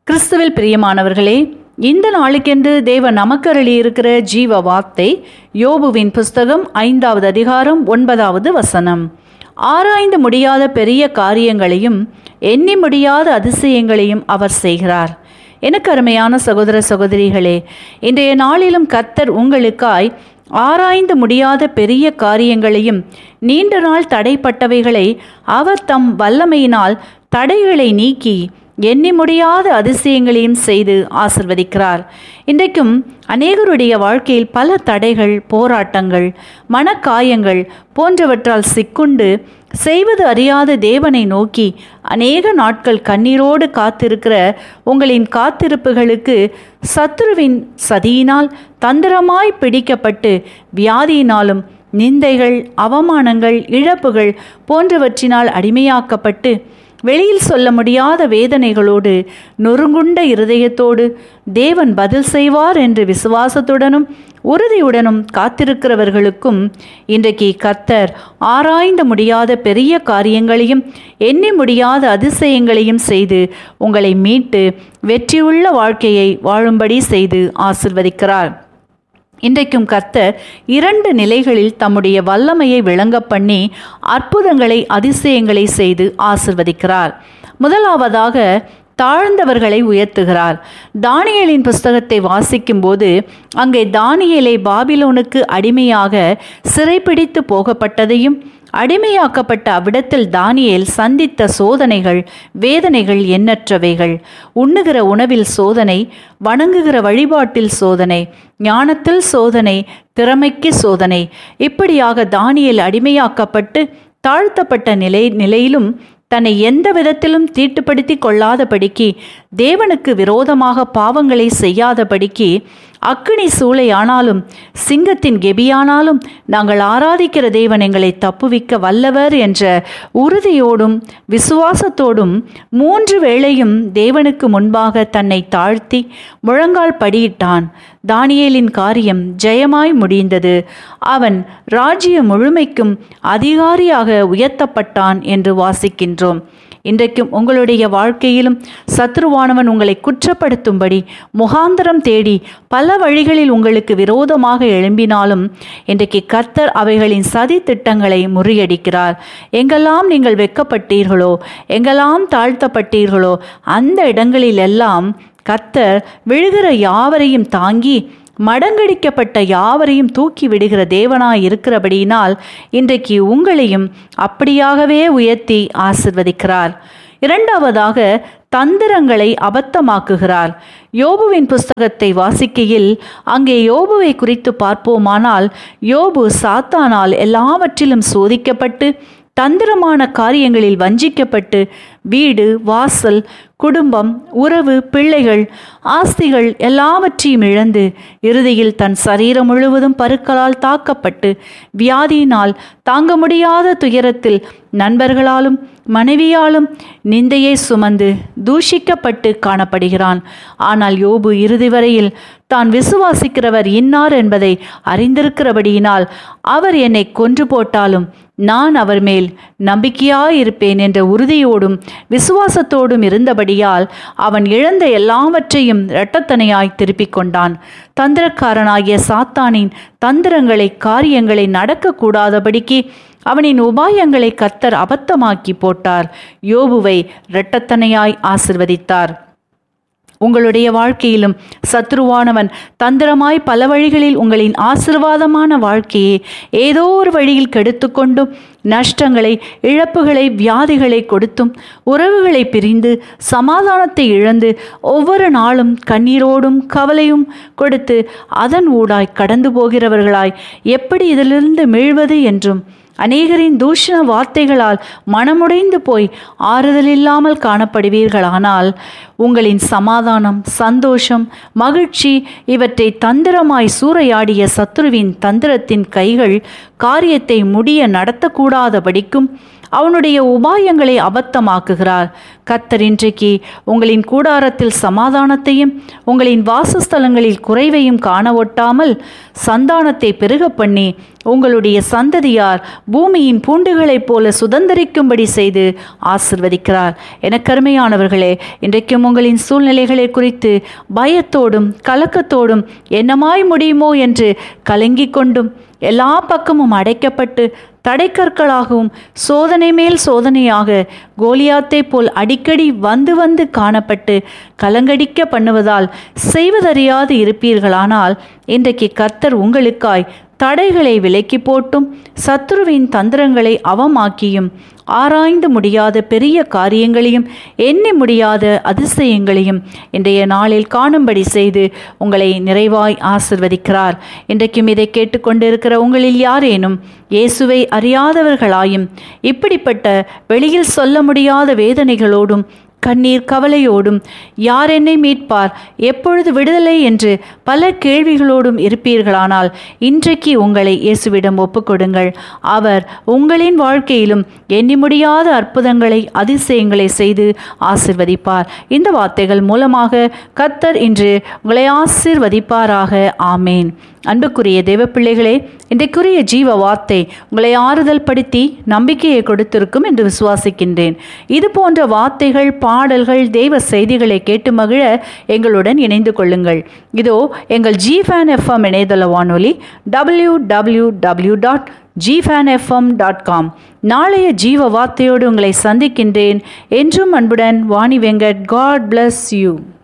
கிறிஸ்துவில் பிரியமானவர்களே இந்த நாளுக்கென்று தேவ நமக்கருளி இருக்கிற ஜீவ வார்த்தை யோபுவின் புஸ்தகம் ஐந்தாவது அதிகாரம் ஒன்பதாவது வசனம் ஆராய்ந்து முடியாத பெரிய காரியங்களையும் எண்ணி முடியாத அதிசயங்களையும் அவர் செய்கிறார் எனக்கு அருமையான சகோதர சகோதரிகளே இன்றைய நாளிலும் கர்த்தர் உங்களுக்காய் ஆராய்ந்து முடியாத பெரிய காரியங்களையும் நீண்ட நாள் தடைப்பட்டவைகளை அவர் தம் வல்லமையினால் தடைகளை நீக்கி எண்ணி முடியாத அதிசயங்களையும் செய்து ஆசிர்வதிக்கிறார் இன்றைக்கும் அநேகருடைய வாழ்க்கையில் பல தடைகள் போராட்டங்கள் மனக்காயங்கள் போன்றவற்றால் சிக்குண்டு செய்வது அறியாத தேவனை நோக்கி அநேக நாட்கள் கண்ணீரோடு காத்திருக்கிற உங்களின் காத்திருப்புகளுக்கு சத்ருவின் சதியினால் தந்திரமாய் பிடிக்கப்பட்டு வியாதியினாலும் நிந்தைகள் அவமானங்கள் இழப்புகள் போன்றவற்றினால் அடிமையாக்கப்பட்டு வெளியில் சொல்ல முடியாத வேதனைகளோடு நொறுங்குண்ட இருதயத்தோடு தேவன் பதில் செய்வார் என்று விசுவாசத்துடனும் உறுதியுடனும் காத்திருக்கிறவர்களுக்கும் இன்றைக்கு கர்த்தர் ஆராய்ந்த முடியாத பெரிய காரியங்களையும் எண்ணி முடியாத அதிசயங்களையும் செய்து உங்களை மீட்டு வெற்றியுள்ள வாழ்க்கையை வாழும்படி செய்து ஆசிர்வதிக்கிறார் இன்றைக்கும் கர்த்தர் இரண்டு நிலைகளில் தம்முடைய வல்லமையை விளங்க பண்ணி அற்புதங்களை அதிசயங்களை செய்து ஆசிர்வதிக்கிறார் முதலாவதாக தாழ்ந்தவர்களை உயர்த்துகிறார் தானியலின் புஸ்தகத்தை வாசிக்கும்போது அங்கே தானியலை பாபிலோனுக்கு அடிமையாக சிறைப்பிடித்து போகப்பட்டதையும் அடிமையாக்கப்பட்ட அவ்விடத்தில் தானியேல் சந்தித்த சோதனைகள் வேதனைகள் எண்ணற்றவைகள் உண்ணுகிற உணவில் சோதனை வணங்குகிற வழிபாட்டில் சோதனை ஞானத்தில் சோதனை திறமைக்கு சோதனை இப்படியாக தானியேல் அடிமையாக்கப்பட்டு தாழ்த்தப்பட்ட நிலை நிலையிலும் தன்னை எந்த விதத்திலும் தீட்டுப்படுத்தி கொள்ளாதபடிக்கு தேவனுக்கு விரோதமாக பாவங்களை செய்யாதபடிக்கு அக்கினி சூளையானாலும் சிங்கத்தின் கெபியானாலும் நாங்கள் ஆராதிக்கிற தேவன் எங்களை தப்புவிக்க வல்லவர் என்ற உறுதியோடும் விசுவாசத்தோடும் மூன்று வேளையும் தேவனுக்கு முன்பாக தன்னை தாழ்த்தி முழங்கால் படியிட்டான் தானியேலின் காரியம் ஜெயமாய் முடிந்தது அவன் ராஜ்ய முழுமைக்கும் அதிகாரியாக உயர்த்தப்பட்டான் என்று வாசிக்கின்றோம் இன்றைக்கும் உங்களுடைய வாழ்க்கையிலும் சத்ருவானவன் உங்களை குற்றப்படுத்தும்படி முகாந்தரம் தேடி பல வழிகளில் உங்களுக்கு விரோதமாக எழும்பினாலும் இன்றைக்கு கர்த்தர் அவைகளின் சதி திட்டங்களை முறியடிக்கிறார் எங்கெல்லாம் நீங்கள் வெக்கப்பட்டீர்களோ எங்கெல்லாம் தாழ்த்தப்பட்டீர்களோ அந்த இடங்களிலெல்லாம் கர்த்தர் விழுகிற யாவரையும் தாங்கி மடங்கடிக்கப்பட்ட யாவரையும் தூக்கி விடுகிற தேவனாய் இருக்கிறபடியினால் இன்றைக்கு உங்களையும் அப்படியாகவே உயர்த்தி ஆசிர்வதிக்கிறார் இரண்டாவதாக தந்திரங்களை அபத்தமாக்குகிறார் யோபுவின் புஸ்தகத்தை வாசிக்கையில் அங்கே யோபுவை குறித்து பார்ப்போமானால் யோபு சாத்தானால் எல்லாவற்றிலும் சோதிக்கப்பட்டு தந்திரமான காரியங்களில் வஞ்சிக்கப்பட்டு வீடு வாசல் குடும்பம் உறவு பிள்ளைகள் ஆஸ்திகள் எல்லாவற்றையும் இழந்து இறுதியில் தன் சரீரம் முழுவதும் பருக்களால் தாக்கப்பட்டு வியாதியினால் தாங்க முடியாத துயரத்தில் நண்பர்களாலும் மனைவியாலும் நிந்தையை சுமந்து தூஷிக்கப்பட்டு காணப்படுகிறான் ஆனால் யோபு இறுதி வரையில் தான் விசுவாசிக்கிறவர் இன்னார் என்பதை அறிந்திருக்கிறபடியினால் அவர் என்னை கொன்று போட்டாலும் நான் அவர் மேல் நம்பிக்கையாயிருப்பேன் என்ற உறுதியோடும் விசுவாசத்தோடும் இருந்தபடியால் அவன் இழந்த எல்லாவற்றையும் இரட்டத்தனையாய் திருப்பிக் கொண்டான் தந்திரக்காரனாகிய சாத்தானின் தந்திரங்களை காரியங்களை நடக்கக்கூடாதபடிக்கு அவனின் உபாயங்களை கத்தர் அபத்தமாக்கி போட்டார் யோபுவை இரட்டத்தனையாய் ஆசிர்வதித்தார் உங்களுடைய வாழ்க்கையிலும் சத்ருவானவன் தந்திரமாய் பல வழிகளில் உங்களின் ஆசிர்வாதமான வாழ்க்கையை ஏதோ ஒரு வழியில் கெடுத்துக்கொண்டும் நஷ்டங்களை இழப்புகளை வியாதிகளை கொடுத்தும் உறவுகளை பிரிந்து சமாதானத்தை இழந்து ஒவ்வொரு நாளும் கண்ணீரோடும் கவலையும் கொடுத்து அதன் ஊடாய் கடந்து போகிறவர்களாய் எப்படி இதிலிருந்து மீழ்வது என்றும் அநேகரின் தூஷண வார்த்தைகளால் மனமுடைந்து போய் ஆறுதல் இல்லாமல் காணப்படுவீர்களானால் உங்களின் சமாதானம் சந்தோஷம் மகிழ்ச்சி இவற்றை தந்திரமாய் சூறையாடிய சத்துருவின் தந்திரத்தின் கைகள் காரியத்தை முடிய நடத்தக்கூடாதபடிக்கும் அவனுடைய உபாயங்களை அபத்தமாக்குகிறார் கத்தர் இன்றைக்கு உங்களின் கூடாரத்தில் சமாதானத்தையும் உங்களின் வாசஸ்தலங்களில் குறைவையும் காண ஒட்டாமல் சந்தானத்தை பெருக பண்ணி உங்களுடைய சந்ததியார் பூமியின் பூண்டுகளைப் போல சுதந்தரிக்கும்படி செய்து ஆசிர்வதிக்கிறார் எனக்கருமையானவர்களே இன்றைக்கும் உங்களின் சூழ்நிலைகளை குறித்து பயத்தோடும் கலக்கத்தோடும் என்னமாய் முடியுமோ என்று கலங்கிக் கொண்டும் எல்லா பக்கமும் அடைக்கப்பட்டு தடைக்கற்களாகவும் சோதனை மேல் சோதனையாக கோலியாத்தை போல் அடிக்கடி வந்து வந்து காணப்பட்டு கலங்கடிக்க பண்ணுவதால் செய்வதறியாது இருப்பீர்களானால் இன்றைக்கு கர்த்தர் உங்களுக்காய் தடைகளை விலக்கி போட்டும் சத்துருவின் தந்திரங்களை அவமாக்கியும் ஆராய்ந்து முடியாத பெரிய காரியங்களையும் எண்ணி முடியாத அதிசயங்களையும் இன்றைய நாளில் காணும்படி செய்து உங்களை நிறைவாய் ஆசிர்வதிக்கிறார் இன்றைக்கும் இதை கேட்டுக்கொண்டிருக்கிற உங்களில் யாரேனும் இயேசுவை அறியாதவர்களாயும் இப்படிப்பட்ட வெளியில் சொல்ல முடியாத வேதனைகளோடும் கண்ணீர் கவலையோடும் யார் என்னை மீட்பார் எப்பொழுது விடுதலை என்று பல கேள்விகளோடும் இருப்பீர்களானால் இன்றைக்கு உங்களை இயேசுவிடம் ஒப்புக்கொடுங்கள் அவர் உங்களின் வாழ்க்கையிலும் எண்ணி முடியாத அற்புதங்களை அதிசயங்களை செய்து ஆசிர்வதிப்பார் இந்த வார்த்தைகள் மூலமாக கத்தர் இன்று உங்களை ஆசிர்வதிப்பாராக ஆமேன் அன்புக்குரிய தேவ பிள்ளைகளே இன்றைக்குரிய ஜீவ வார்த்தை உங்களை ஆறுதல் படுத்தி நம்பிக்கையை கொடுத்திருக்கும் என்று விசுவாசிக்கின்றேன் இது போன்ற வார்த்தைகள் பாடல்கள் தெய்வ செய்திகளை கேட்டு மகிழ எங்களுடன் இணைந்து கொள்ளுங்கள் இதோ எங்கள் ஜி ஃபேன் எஃப்எம் இணையதள வானொலி W W W dot gfan FM dot com நாளைய ஜீவ வார்த்தையோடு உங்களை சந்திக்கின்றேன் என்றும் அன்புடன் Vani Venkat God bless you